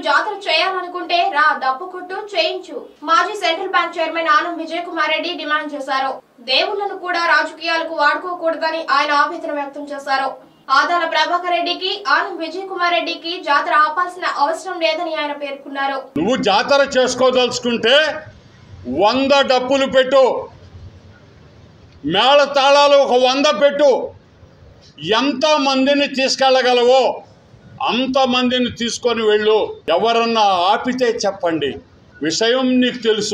జాతర చేయాలనుకుంటే రా డప్పు కొట్టు చేయించు మాజీ central bank chairman Anam Vijay Kumar Reddy demand చేశారు దేవుళ్లను కూడా రాజకీయాలకు వాడుకోకూడదని ఆయన ఆవేదన వ్యక్తం చేశారు ఆదాల ప్రభాకర్ రెడ్డికి ఆనం విజయ్ కుమార్ రెడ్డికి జాతర ఆపాల్సిన అవసరం లేదని ఆయన పేర్కొన్నారు నువ్వు జాతర చేసుకోదలుచుకుంటే వంద డప్పులు పెట్టు మేళ తాళాలు ఒక వంద పెట్టు ఎంత మందిని తీసుకెళ్ళగలవో అంతమందిని తీసుకొని వెళ్ళు ఎవరన్నా ఆపితే చెప్పండి విషయం నీకు తెలుసు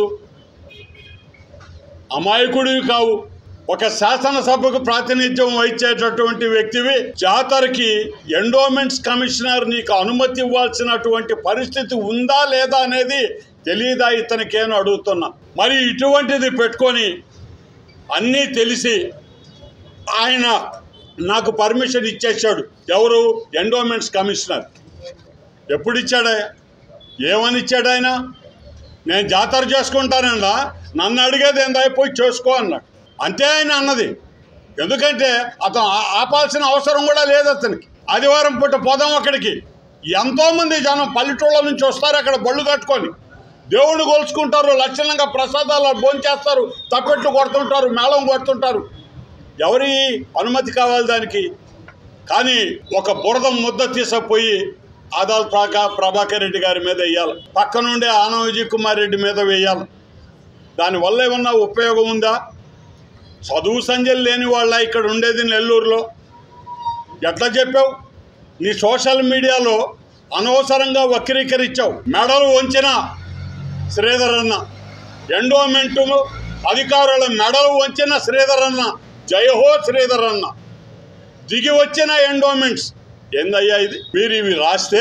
అమాయకుడివి కావు ఒక శాసనసభకు ప్రాతినిధ్యం వహించేటటువంటి వ్యక్తివి జాతరకి ఎండోమెంట్స్ కమిషనర్ నీకు అనుమతి ఇవ్వాల్సినటువంటి పరిస్థితి ఉందా లేదా అనేది తెలియదా ఇతనికేను అడుగుతున్నా మరి ఇటువంటిది పెట్టుకొని అన్నీ తెలిసి ఆయన నాకు పర్మిషన్ ఇచ్చేసాడు ఎవరు ఎండోమెంట్స్ కమిషనర్ ఎప్పుడు ఇచ్చాడా ఏమని ఇచ్చాడు ఆయన నేను జాతర చేసుకుంటానన్నా నన్ను అడిగేది ఏందా పోయి చేసుకో అన్నాడు అంతే ఆయన అన్నది ఎందుకంటే అతను ఆ- ఆపాల్సిన అవసరం కూడా లేదు అతనికి ఆదివారం పూట పోదాం అక్కడికి ఎంతోమంది జనం పల్లెటూళ్ళ నుంచి వస్తారు అక్కడ బళ్ళు కట్టుకొని దేవుణ్ణి కొలుచుకుంటారు లక్షణంగా ప్రసాదాలు భోంచేస్తారు తప్పెట్లు కొడుతుంటారు మేళం కొడుతుంటారు ఎవరి అనుమతి కావాలి దానికి కానీ ఒక బురద ముద్ద తీసుకుపోయి ఆదాల్ ప్రాకా ప్రభాకర్ రెడ్డి గారి మీద వేయాలి పక్క నుండే ఆనం విజయ్ కుమార్ రెడ్డి మీద వేయాలి దానివల్ల ఏమన్నా ఉపయోగం ఉందా చదువు సంజయ్ లేని వాళ్ళ ఇక్కడ ఉండేది నెల్లూరులో ఎట్లా చెప్పావు నీ సోషల్ మీడియాలో అనవసరంగా వక్రీకరించావు మెడలు వంచిన శ్రీధర్ అన్న ఎండోమెంటు అధికారుల మెడలు వంచిన శ్రీధర్ అన్న జయహో శ్రీధర్ అన్న దిగి వచ్చిన ఎండోమెంట్స్ ఏందయ్యా ఇది మీరు ఇవి రాస్తే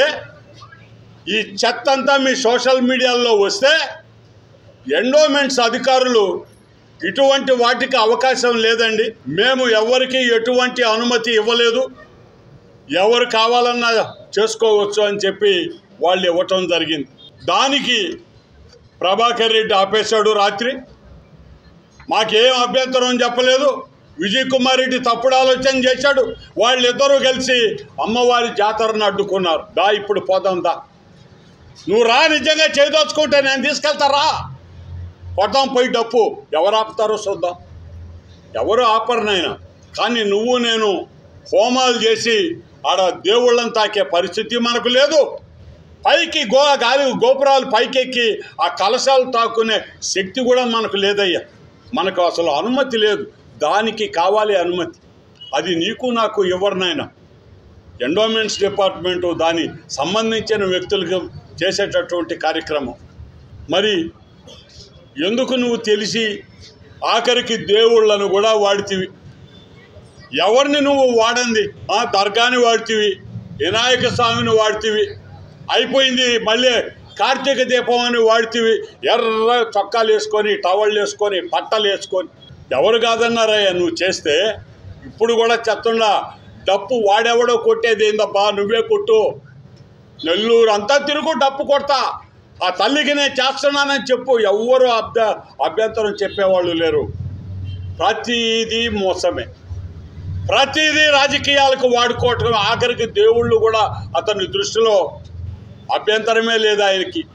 ఈ చెత్త అంతా మీ సోషల్ మీడియాలో వస్తే ఎండోమెంట్స్ అధికారులు ఇటువంటి వాటికి అవకాశం లేదండి మేము ఎవరికి ఎటువంటి అనుమతి ఇవ్వలేదు ఎవరు కావాలన్నా చేసుకోవచ్చు అని చెప్పి వాళ్ళు ఇవ్వటం జరిగింది దానికి ప్రభాకర్ రెడ్డి ఆపేశాడు రాత్రి మాకేం అభ్యంతరం చెప్పలేదు విజయ్ కుమార్ రెడ్డి తప్పుడు ఆలోచన చేశాడు వాళ్ళిద్దరూ కలిసి అమ్మవారి జాతరను అడ్డుకున్నారు దా ఇప్పుడు పోదాం దా నువ్వు రా నిజంగా చేయదలుచుకుంటే నేను తీసుకెళ్తారా కొడదాం పోయి డప్పు ఎవరు ఆపుతారో చూద్దాం ఎవరు ఆపరునైనా కానీ నువ్వు నేను హోమాలు చేసి ఆడ దేవుళ్ళని తాకే పరిస్థితి మనకు లేదు పైకి గో గాలి గోపురాలు పైకెక్కి ఆ కలశాలు తాకునే శక్తి కూడా మనకు లేదయ్యా మనకు అసలు అనుమతి లేదు దానికి కావాలి అనుమతి అది నీకు నాకు ఎవరినైనా ఎండోమెంట్స్ డిపార్ట్మెంటు దాని సంబంధించిన వ్యక్తులకు చేసేటటువంటి కార్యక్రమం మరి ఎందుకు నువ్వు తెలిసి ఆఖరికి దేవుళ్ళను కూడా వాడితివి ఎవరిని నువ్వు వాడంది ఆ దర్గాని వాడితివి వినాయక స్వామిని వాడితివి అయిపోయింది మళ్ళీ కార్తీక దీపం అని వాడితివి ఎర్ర చొక్కాలు వేసుకొని టవళ్ళు వేసుకొని పట్టలు వేసుకొని ఎవరు కాదన్నారయ్యా నువ్వు చేస్తే ఇప్పుడు కూడా చెత్తుండా డప్పు వాడెవడో కొట్టేది ఏందబ్బా నువ్వే కొట్టు నెల్లూరు అంతా తిరుగు డప్పు కొడతా ఆ తల్లికి నేను చేస్తున్నానని చెప్పు ఎవ్వరు అభ్య అభ్యంతరం చెప్పేవాళ్ళు లేరు ప్రతిదీ మోసమే ప్రతిదీ రాజకీయాలకు వాడుకోవటం ఆఖరికి దేవుళ్ళు కూడా అతని దృష్టిలో అభ్యంతరమే లేదు ఆయనకి